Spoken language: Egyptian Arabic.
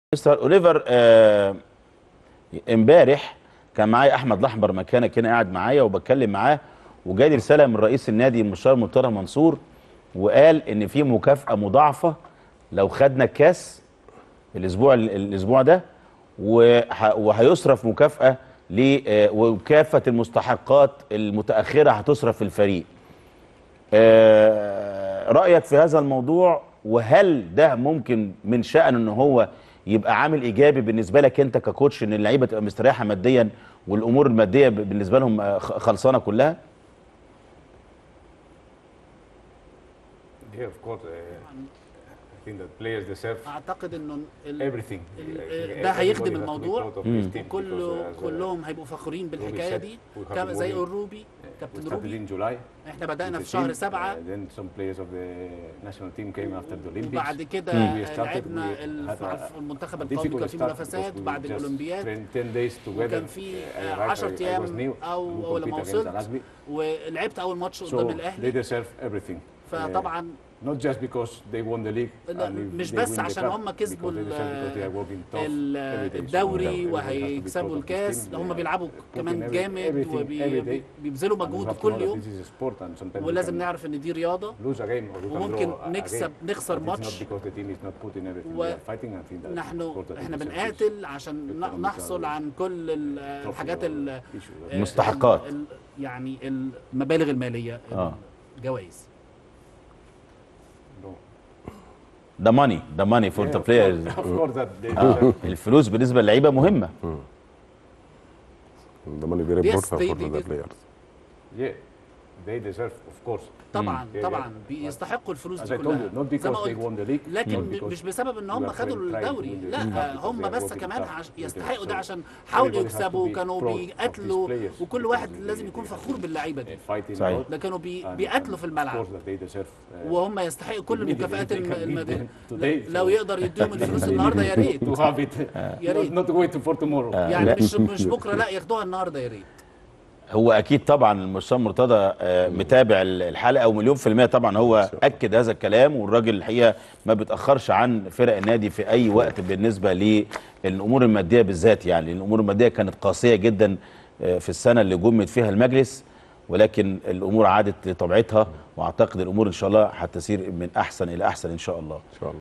مستر اوليفر آه، امبارح كان معايا احمد الاحمر مكانك هنا قاعد معايا وبتكلم معاه وجالي رساله من رئيس النادي المستشار مرتضى منصور وقال ان في مكافاه مضاعفه لو خدنا الكاس الاسبوع الاسبوع ده وه- وهيصرف مكافاه ل آه، وكافه المستحقات المتاخره هتصرف في الفريق آه، رايك في هذا الموضوع وهل ده ممكن من شأن ان هو يبقى عامل ايجابي بالنسبه لك انت ككوتش ان اللعيبه تبقى مستريحه ماديا والامور الماديه ب- بالنسبه لهم آه، خ- خلصانه كلها Yeah, of course. Uh, I think that players deserve اعتقد انه ال- everything. ال- Uh, ده everybody هيخدم has to be الموضوع proud of this team وكله because, uh, as, uh, كلهم هيبقوا فخورين بالحكايه said, دي we have كما been زي working, الروبي we كابتن started روبي in July. احنا with بدانا the في شهر team. سبعة Uh, then some players of the national team came after the Olympics. وبعد كده We started, لعبنا we ال- had a- في المنتخب a القومي كان difficult في start منافسات because we بعد just الاولمبياد trained 10 days together. وكان في Uh, I آه، arrived, 10 I- I was ايام new. او We اول ما compete against وصلت Al-Azbi. ولعبت اول ماتش So قدام they الاهلي deserve everything. Uh, فطبعا not just because they won the league. لا، and if مش they بس win the عشان cup, هم كسبوا because they deserve because they are working tough ال- every day. So الدوري everyone has to be وهيكسبوا proud of this الكاس team. هم They are بيلعبوا putting كمان every- جامد everything every day. وبيبذلوا And we مجهود have to know كل that يوم this is a sport and sometimes we ولازم can نعرف ان دي رياضه lose a game or we can وممكن draw a نكسب- game. نخسر But it's ماتش. not because the team is not putting everything. و- We are fighting and think that it's نحن sport that احنا deserves this. بنقاتل عشان ن- economical نحصل عن كل ال- الحاجات ال- issue that- المستحقات. ال- يعني المبالغ الماليه آه. الجوائز No. ده ماني ده ماني فور Yeah, ذا of بلايرز course- of course that they deserve. الفلوس بالنسبه للعيبه مهمه The money very Yes, important they- for they the did. players. Yeah, they deserve, of course. طبعا Yeah, طبعا yeah. بيستحقوا الفلوس As دي I told كلها you, not زي because ما they قلت won the league, لكن not because مش بسبب ان هم we are خدوا trying to الدوري win the لا league, because هم they are بس working كمان tough عش... with يستحقوا them. ده So عشان حاولوا everybody has to يكسبوا be كانوا proud of these بيقاتلوا players وكل because واحد they- لازم they- يكون they فخور have باللعيبه been دي fighting صحيح. a lot. ده كانوا بي... And- بيقاتلوا and في of الملعب course that they deserve, uh, وهم يستحقوا كل Immediately المكافآت they can الم- give المادية them today, لو so- يقدر يديهم الفلوس النهارده يا ريت to have it. يا ريت. Not, not wait for tomorrow. يعني لا. مش مش بكره لا ياخدوها النهارده يا ريت هو اكيد طبعا المستشار مرتضى آه، متابع ال- الحلقه ومليون في الميه طبعا هو اكد هذا الكلام والراجل الحقيقه ما بيتاخرش عن فرق النادي في اي وقت بالنسبه للامور الماديه بالذات يعني الامور الماديه كانت قاسيه جدا آه، في السنه اللي جمد فيها المجلس ولكن الامور عادت لطبيعتها واعتقد الامور ان شاء الله هتسير من احسن الى احسن ان شاء الله ان شاء الله